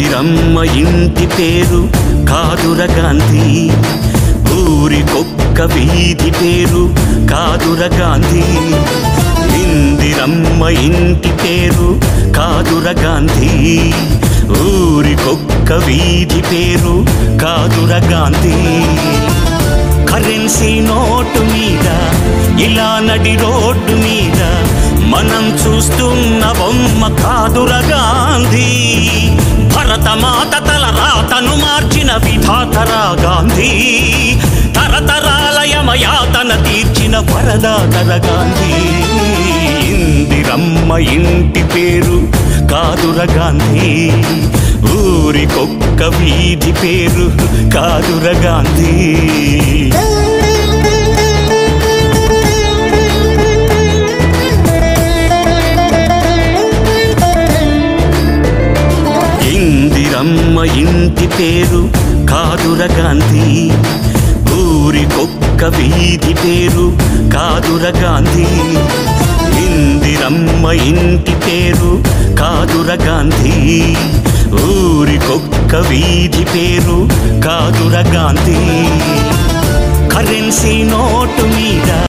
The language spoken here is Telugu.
ఇందిరమ్మ ఇంటి పేరు కాదుర గాంధీ ఊరికొక్క వీధి పేరు కాదుర గాంధీ ఇందిరమ్మ ఇంటి పేరు కాదుర గాంధీ ఊరికొక్క వీధి పేరు కాదుర గాంధీ కరెన్సీ నోటు మీద ఇలా నడి రోడ్డు మీద మనం చూస్తున్న బొమ్మ కాదుర గాంధీ భరతమాత తల రాతను మార్చిన విధాతరా గాంధీ తరతరాలయమయాతన తీర్చిన వరదాతర గాంధీ ఇందిరమ్మ ఇంటి పేరు కాదుర గాంధీ ఊరికొక్క వీధి పేరు కాదుర గాంధీ ఇందిరమ్మ ఇంటి పేరు కాదుర గాంధీ ఊరికొక్క వీధి పేరు కాదుర గాంధీ ఇందిరమ్మ ఇంటి పేరు కాదుర గాంధీ ఊరికొక్క వీధి పేరు కాదుర గాంధీ కరెన్సీ నోటు మీద